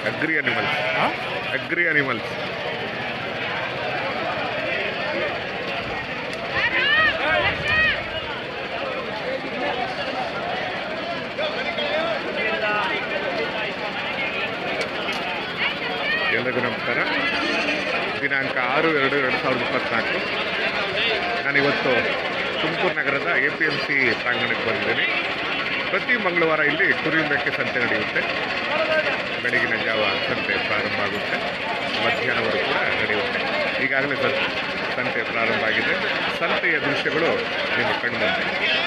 Agri animals agri animals ಎಲ್ಲರಿಗೂ ನಮಸ್ಕಾರ ದಿನಾಂಕ ಆರು ಎರಡು ಎರಡು ಸಾವಿರದ ಇಪ್ಪತ್ನಾಲ್ಕು ನಾನಿವತ್ತು ತುಮಕೂರು ನಗರದ ಎ ಪಿ ಎಮ್ ಸಿ ಪ್ರಾಂಗಣಕ್ಕೆ ಬಂದಿದ್ದೀನಿ ಪ್ರತಿ ಮಂಗಳವಾರ ಇಲ್ಲಿ ಕುರಿ ಮೇಕೆ ಸಂತೆ ನಡೆಯುತ್ತೆ ಬೆಳಗಿನ ಜಾವ ಸಂತೆ ಪ್ರಾರಂಭ ಆಗುತ್ತೆ ಮಧ್ಯಾಹ್ನವರೆಗೂ ಕೂಡ ನಡೆಯುತ್ತೆ ಈಗಾಗಲೇ ಸಂ- ಸಂತೆ ಪ್ರಾರಂಭ ಆಗಿದೆ ಸಂತೆಯ ದೃಶ್ಯಗಳು ನಿಮ್ಮ ಕಂಡುಬಂದೆ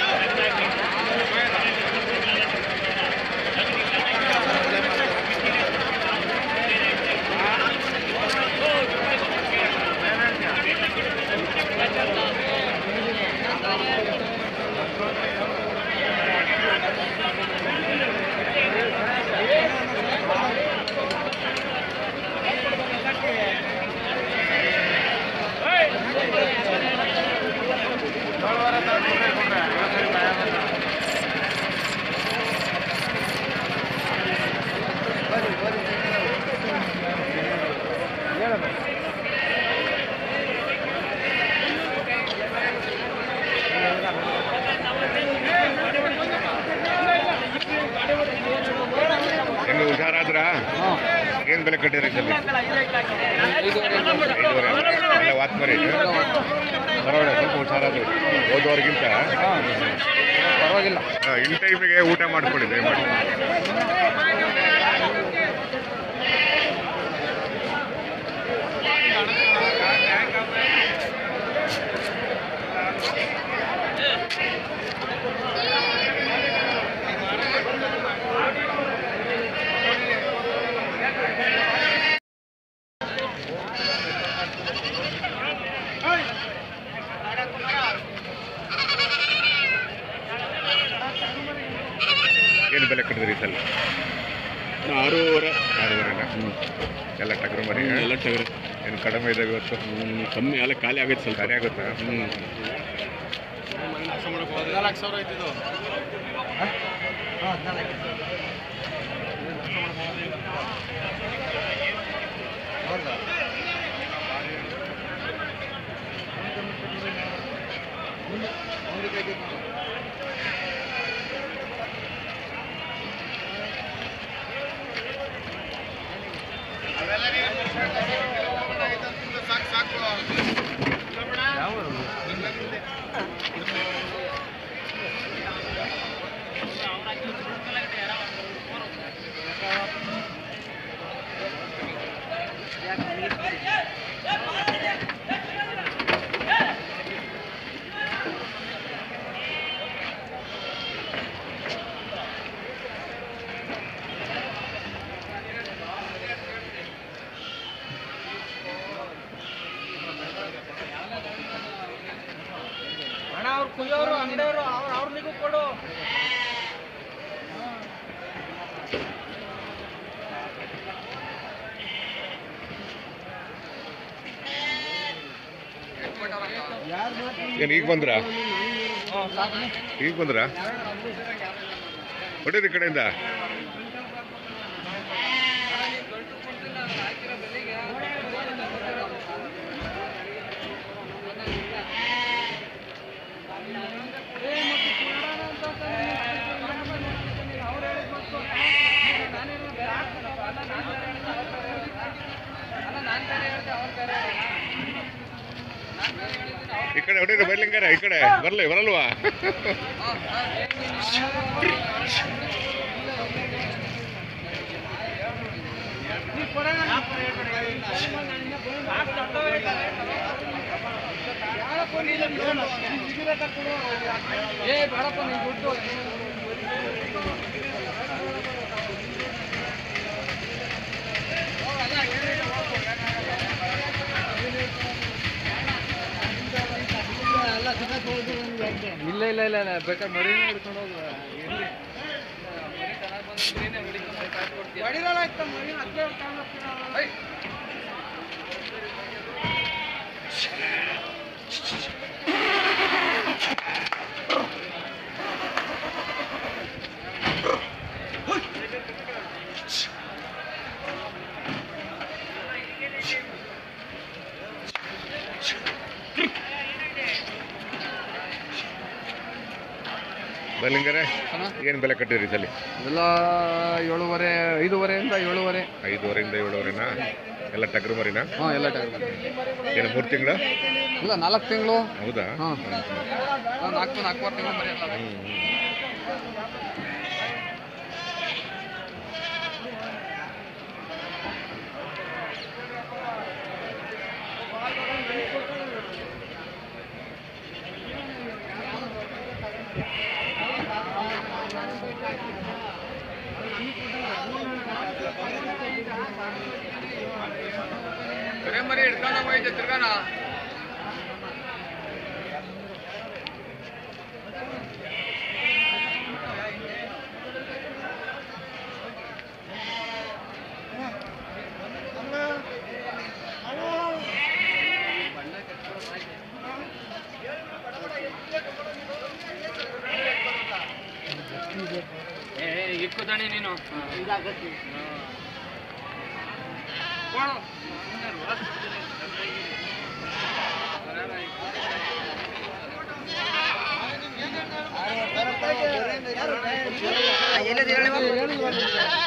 ಹೆಂಗೆ ಹುಷಾರಾದ್ರ ಏನು ಬೆಲೆ ಕಟ್ಟಿದ್ರಿ ಸಲ್ಲಿ ಐದೂವರೆ ಎಲ್ಲ ವಾತ್ ಮರಿ ಪರವಾಗಿಲ್ಲ ಸ್ವಲ್ಪ ಹುಷಾರಾದ್ರು ಹೋದವ್ರಿಗಿಂತ ಪರವಾಗಿಲ್ಲ ಇನ್ ಟೈಮಿಗೆ ಊಟ ಮಾಡ್ಕೊಳ್ಳಿ ದಯಮಾಡಿ ಏನು ಬೆಲೆ ಕಟ್ಟಿದ್ರಿ ಸಲ ಆರೂವರೆ ಆರೂವರೆನ ಎಲ್ಲ ಟಗರು ಮರಿ ಎಲ್ಲ ಟಗರು ಏನು ಕಡಿಮೆ ಇದಾವೆ ಇವತ್ತು ಹ್ಮ್, ಕಮ್ಮಿ ಎಲ್ಲ ಖಾಲಿ ಆಗೈತೆ ಸ್ವಲ್ಪ ಖಾಲಿ ಆಗುತ್ತಾ ಹ್ಮ್. ಅಣ್ಣ ಅವ್ರು ಕುಯ್ಯೋರು ಅಂಗಡಿಯವರು ಅವ್ರು ಅವ್ರನಿಗೂ ಕೊಡು ಏನು ಈಗ ಬಂದ್ರಾ ಈಗ ಬಂದ್ರಾ ಹೊಡೀರಿ ಈ ಕಡೆಯಿಂದ ಈ ಕಡೆ ಹೊಡೀರಿ ಬೈಲಿಂಗಾರ ಈ ಕಡೆ ಬರ್ಲಿ ಬರಲ್ವಾ ಏ ಬೇಡಪ್ಪ ನೀನು ದುಡ್ಡು ಇಲ್ಲ ಇಲ್ಲ ಇಲ್ಲ ಇಲ್ಲ ಬೇಕಾದ್ರೆ ಮರಿ ಹಿಡ್ಕೊಂಡು ಹೋಗುವ ಎಲ್ಲಿ ಮರಿ ಚೆನ್ನಾಗಿ ಬಂದ್ರೆ ಮರಿನೇ ಹಿಡ್ಕೊಂಡು ಕಾಯ್ದು ಕೊಡ್ತೀಯ. ಐ. ಬಲ್ಲಿಂಗರೆ ಅಣ್ಣ ಏನು ಬೆಲೆ ಕಟ್ಟಿರಿ ಸಲಿ ಎಲ್ಲ ಏಳುವರೆ ಐದೂವರೆಯಿಂದ ಏಳುವರೆ ಐದುವರೆಯಿಂದ ಏಳುವರೆನಾ ಎಲ್ಲ ಟಗ್ರು ಮರಿನಾ ಹಾಂ ಎಲ್ಲ ಟೈಮ್ ಏನು ಮೂರು ತಿಂಗಳ ಇಲ್ಲ ನಾಲ್ಕು ತಿಂಗಳು ಹೌದಾ ಹಾಂ ನಾಲ್ಕು ನಾಲ್ಕೂವರೆ ತಿಂಗಳು ಮರಿ ಎಲ್ಲ ಹ್ಮ್, ಹ್ಮ್. ಕರೆ ಮರಿ ಹಿಡ್ಕೊಂಡು ಹೋಯ್ತು ತಿರ್ಗಾನ ಇಕ್ಕುದಾಣಿ ನೀನು ಎಲ್ಲಿದೆ ಹೇಳಿ